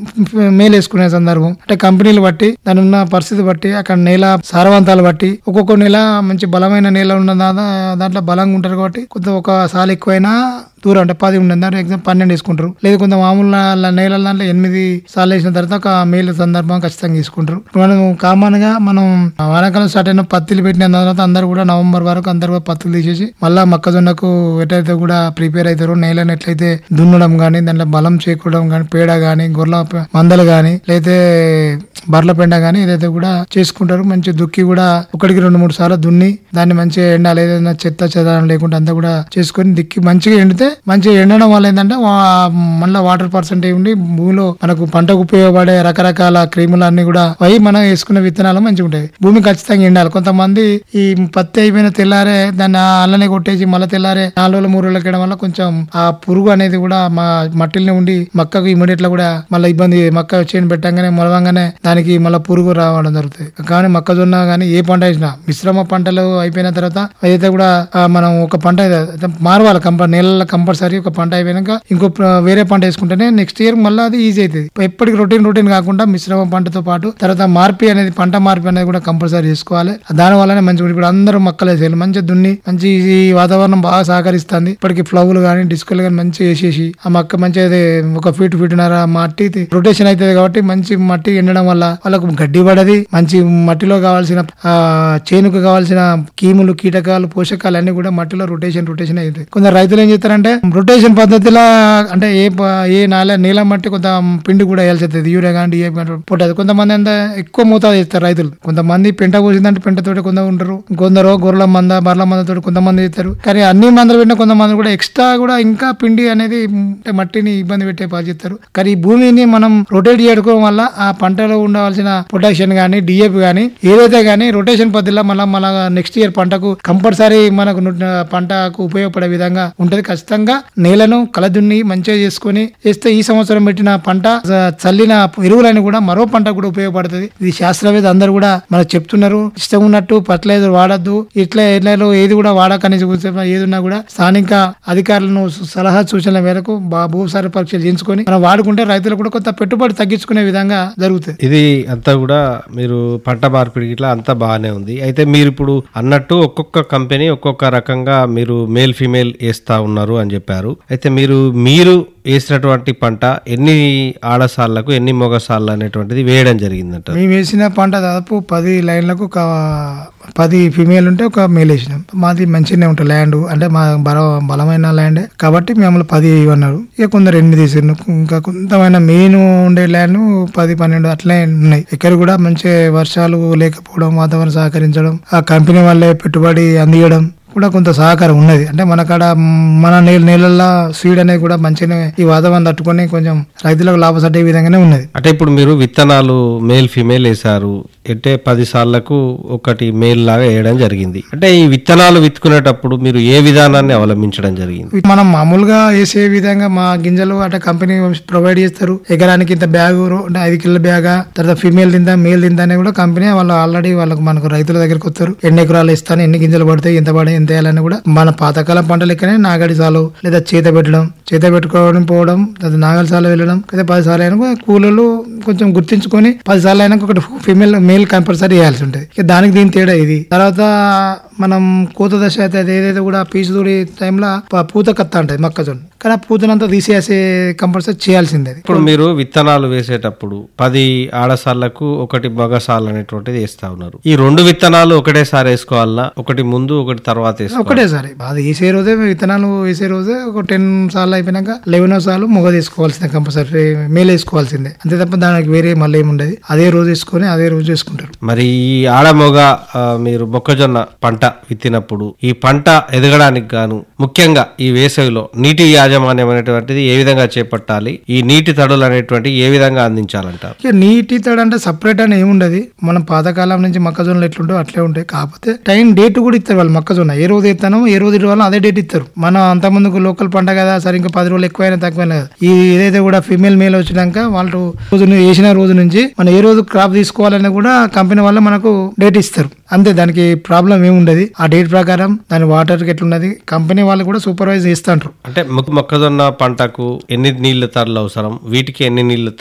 మేలు వేసుకునే సందర్భం అంటే కంపెనీలు బట్టి దాని ఉన్న పరిస్థితి బట్టి అక్కడ నేల సారవంతాలు బట్టి ఒక్కొక్క నేల మంచి బలమైన నేల ఉన్న దా- దాంట్లో బలంగా ఉంటారు కాబట్టి కొంత ఒక సాలు ఎక్కువైనా దూరం అంటే పది ఉండదు దాంట్లో ఎగ్జామ్ పన్నెండు వేసుకుంటారు లేదు కొంత మామూలు నా- నేల దాంట్లో ఎనిమిది సార్లు వేసిన తర్వాత ఒక మేలు సందర్భం ఖచ్చితంగా తీసుకుంటారు ఇప్పుడు మనం కామన్ గా మనం వానాకాలం స్టార్ట్ అయిన పత్తిలు పెట్టిన తర్వాత అందరు కూడా నవంబర్ వరకు అందరు కూడా పత్తులు తీసేసి మళ్ళా మొక్కజొన్నకు ఎటైతే కూడా ప్రిపేర్ అవుతారో నేలను ఎట్లయితే దున్నడం కానీ దాంట్లో బలం చేకూడడం కానీ పేడ కానీ గొర్రెల పె- మందలు కానీ లేతే బర్ల పెండ కానీ ఏదైతే కూడా చేసుకుంటారు మంచి దుక్కి కూడా ఒకటికి రెండు మూడు సార్లు దున్ని దాన్ని మంచిగా ఎండాలి ఏదైనా చెత్త చెదారం లేకుండా అంతా కూడా చేసుకొని దిక్కి మంచిగా ఎండితే మంచిగా ఎండడం వల్ల ఏంటంటే వా- మళ్ళీ వాటర్ పర్సెంటేజ్ ఉండి భూమిలో మనకు పంటకు ఉపయోగపడే రకరకాల క్రీములు అన్ని కూడా అవి మనం వేసుకున్న విత్తనాలు మంచిగా ఉంటాయి భూమి ఖచ్చితంగా ఎండాలి కొంతమంది ఈ పత్తి అయిపోయిన తెల్లారే దాన్ని ఆ అల్లనే కొట్టేసి మళ్ళీ తెల్లారే నాలుగు రోజులు మూడు రోజులకి వేయడం వల్ల కొంచెం ఆ పురుగు అనేది కూడా మా మట్టిలోనే ఉండి మొక్కకు ఇమీడియట్ కూడా మళ్ళీ ఇబ్బంది మొక్క చేను పెట్టంగానే మొలవంగానే దానికి మళ్ళీ పురుగు రావడం జరుగుతుంది కానీ మొక్కజొన్న కానీ ఏ పంట వేసినా మిశ్రమ పంటలు అయిపోయిన తర్వాత అయితే కూడా ఆ, మనం ఒక పంట అయితే మారవాలి కంప నెలల కంపల్సరీ ఒక పంట అయిపోయినాక ఇంకో ప్ర- వేరే పంట వేసుకుంటేనే నెక్స్ట్ ఇయర్ మళ్ళీ అది ఈజీ అవుతుంది ఎప్పటికి రొటీన్ రొటీన్ కాకుండా మిశ్రమ పంటతో పాటు తర్వాత మార్పి అనేది పంట మార్పి అనేది కూడా కంపల్సరీ చేసుకోవాలి దాని వల్లనే మంచిగా ఇప్పుడు అందరూ మొక్కలు వేసేయాలి మంచిగా దున్ని మంచి ఈ వాతావరణం బాగా సహకరిస్తుంది ఇప్పటికి ఫ్లవ్లు కానీ డిస్కులు కానీ మంచిగా వేసేసి ఆ మొక్క మంచిగా అది ఒక ఫీట్ ఫీట్నర మట్టి రొటేషన్ అవుతుంది కాబట్టి మంచి మట్టి ఎండడం వల్ల వాళ్ళకు గడ్డి పడది మంచి మట్టిలో కావాల్సిన ఆ చేనుకు కావాల్సిన కీములు కీటకాలు పోషకాలు అన్ని కూడా మట్టిలో రొటేషన్ రొటేషన్ అవుతాయి కొందరు రైతులు ఏం చేస్తారంటే రొటేషన్ పద్ధతిలో అంటే ఏ ప- ఏ నేల నీలం మట్టి కొంత పిండి కూడా వేయాల్సి వస్తుంది యూరియా కానీ డిఏపి కానీ పుట్టదు కొంతమంది అంతా ఎక్కువ మోతాదు చేస్తారు రైతులు కొంతమంది పెంట పోసిందంటే పెంటతోటి కొందరు ఉంటారు కొందరు గొర్రెల మంద బర్ల మందతో కొంతమంది చేస్తారు కానీ అన్ని మందులు పెట్టిన కొంతమంది కూడా ఎక్స్ట్రా కూడా ఇంకా పిండి అనేది అంటే మట్టిని ఇబ్బంది పెట్టే పని చేస్తారు కానీ ఈ భూమిని మనం రొటేట్ చేయడం వల్ల ఆ పంటలో ఉండవలసిన పొటాషియం కానీ డిఏపి కానీ ఏదైతే కానీ రొటేషన్ పద్ధతిలో మళ్ళీ మన నెక్స్ట్ ఇయర్ పంటకు కంపల్సరీ మనకు ను- పంటకు ఉపయోగపడే విధంగా ఉంటది ఖచ్చితంగా నేలను కలదున్ని మంచిగా చేసుకొని చేస్తే ఈ సంవత్సరం పెట్టిన పంట చ- చల్లిన ఎరువులని కూడా మరో పంట కూడా ఉపయోగపడుతుంది ఇది శాస్త్రవేత్త అందరు కూడా మనకు చెప్తున్నారు ఇష్టం ఉన్నట్టు ఫర్టిలైజర్ వాడద్దు ఇట్లా ఎట్లలో ఏది కూడా వాడకని చెప్తున్నారు. ఏది ఉన్నా కూడా స్థానిక అధికారులను సలహా సూచనల మేరకు బా- భూసార పరీక్షలు చేయించుకొని మనం వాడుకుంటే రైతులకు కూడా కొంత పెట్టుబడి తగ్గించుకునే విధంగా జరుగుతుంది ఇది అంతా కూడా మీరు పంట మార్పిడి ఇట్లా అంతా బాగానే ఉంది అయితే మీరు ఇప్పుడు అన్నట్టు ఒక్కొక్క కంపెనీ ఒక్కొక్క రకంగా మీరు మేల్ ఫీమేల్ వేస్తా ఉన్నారు అని చెప్పారు అయితే మీరు మీరు వేసినటువంటి పంట ఎన్ని ఆడసార్లకు ఎన్ని మొగసార్లు అనేటువంటిది వేయడం జరిగిందంట మేము వేసిన పంట దాదాపు పది లైన్లకు ఒక పది ఫిమేల్ ఉంటే ఒక మేల్ వేసినాం మాది మంచిగానే ఉంటుంది ల్యాండ్ అంటే మా బల బలమైన ల్యాండ్ కాబట్టి మేము పది అన్నారు ఇక కొందరు ఎనిమిది వేసారు ఇంకా కొంతమైన మెయిన్ ఉండే ల్యాండ్ పది పన్నెండు అట్లనే ఉన్నాయి ఇక్కడ కూడా మంచి వర్షాలు లేకపోవడం వాతావరణం సహకరించడం ఆ కంపెనీ వాళ్ళే పెట్టుబడి అందియడం కూడా కొంత సహకారం ఉన్నది అంటే మన కాడ మన నేల నేలల్లో సీడ్ అనేది కూడా మంచిగానే ఈ వాతావరణం తట్టుకొని కొంచెం రైతులకు లాభసట్టే విధంగానే ఉన్నది అంటే ఇప్పుడు మీరు విత్తనాలు మేల్ ఫీమేల్ వేశారు అంటే పది సార్లకు ఒకటి మేల్ లాగా వేయడం జరిగింది అంటే ఈ విత్తనాలు విత్తుకునేటప్పుడు మీరు ఏ విధానాన్ని అవలంబించడం జరిగింది మనం మామూలుగా వేసే విధంగా మా గింజలు అంటే కంపెనీ ప్రొవైడ్ చేస్తారు ఎకరానికి ఇంత బ్యాగ్ అంటే ఐదు కిలోల బ్యాగా తర్వాత ఫీమేల్ తిందా మేల్ తిందా అని కూడా కంపెనీ వాళ్ళు ఆల్రెడీ వాళ్ళకి మనకు రైతుల దగ్గరికి వస్తారు ఎన్ని ఎకరాలు ఇస్తాను ఎన్ని గింజలు పడతాయి ఎంత పడి ఎంత వేయాలని కూడా మన పాతకాలం పంట లెక్కనే నాగడి సాలు లేదా చేత పెట్టడం చేత పెట్టుకోవడం పోవడం లేదా నాగలి సాలు వెళ్ళడం లేదా పది సార్లు అయినా కూడా కూలీలు కొంచెం గుర్తించుకొని పది సార్లు అయినా ఒకటి ఫీమేల్ మేల్ కంపల్సరీ వేయాల్సి ఉంటుంది ఇక దానికి దీని తేడా ఇది తర్వాత మనం పూత దశ అయితే అది ఏదైతే కూడా పీచు తోడి టైంలో ప- పూత కత్త ఉంటుంది మొక్కజొన్న కానీ ఆ పూతనంతా తీసేసే కంపల్సరీ చేయాల్సిందే అది. ఇప్పుడు మీరు విత్తనాలు వేసేటప్పుడు పది ఆడసార్లకు ఒకటి మగసార్లు అనేటువంటిది వేస్తా ఉన్నారు ఈ రెండు విత్తనాలు ఒకటేసారి వేసుకోవాలన్నా ఒకటి ముందు ఒకటి తర్వాత వేసుకోవాలి ఒకటేసారి అది వేసే రోజే విత్తనాలు వేసే రోజే ఒక టెన్ సార్లు అయిపోయినాక లెవెన్ సార్లు మొగ తీసుకోవాల్సిందే కంపల్సరీ మేలు వేసుకోవాల్సిందే అంతే తప్ప దానికి వేరే మళ్ళీ ఏమి ఉండదు అదే రోజు వేసుకొని అదే రోజు వేసుకుంటారు మరి ఈ ఆడమొగ ఆ, మీరు మొక్కజొన్న పంట విత్తినప్పుడు ఈ పంట ఎదగడానికి గాను ముఖ్యంగా ఈ వేసవిలో నీటి యాజమాన్యం అనేటువంటిది ఏ విధంగా చేపట్టాలి ఈ నీటి తడులు అనేటువంటి ఏ విధంగా అందించాలంటారు ఇక నీటి తడి అంటే సపరేట్ అని ఏముండదు మనం పాతకాలం నుంచి మొక్కజొన్నలు ఎట్లుంటో అట్లే ఉంటాయి కాకపోతే టైం డేట్ కూడా ఇస్తారు వాళ్ళు మొక్కజొన్న ఏ రోజు ఇస్తానో ఏ రోజు ఇవ్వాలో అదే డేట్ ఇస్తారు మనం అంత ముందుకు లోకల్ పంట కదా సరే ఇంకా పది రోజులు ఎక్కువైనా తక్కువైనా కదా ఈ ఏదైతే కూడా ఫీమేల్ మేల్ వచ్చినాక వాళ్ళు రోజు ను- వేసిన రోజు నుంచి మనం ఏ రోజు క్రాప్ తీసుకోవాలని కూడా కంపెనీ వాళ్ళు మనకు డేట్ ఇస్తారు అంతే దానికి ప్రాబ్లం ఏముండదు ఆ డేట్ ప్రకారం దాని వాటర్ ఎట్లున్నది కంపెనీ వాళ్ళు కూడా సూపర్వైజ్ చేస్తుంటారు అంటే మొక్క- మొక్కజొన్న పంటకు ఎన్ని నీళ్ల తరలు అవసరం వీటికి ఎన్ని నీళ్ల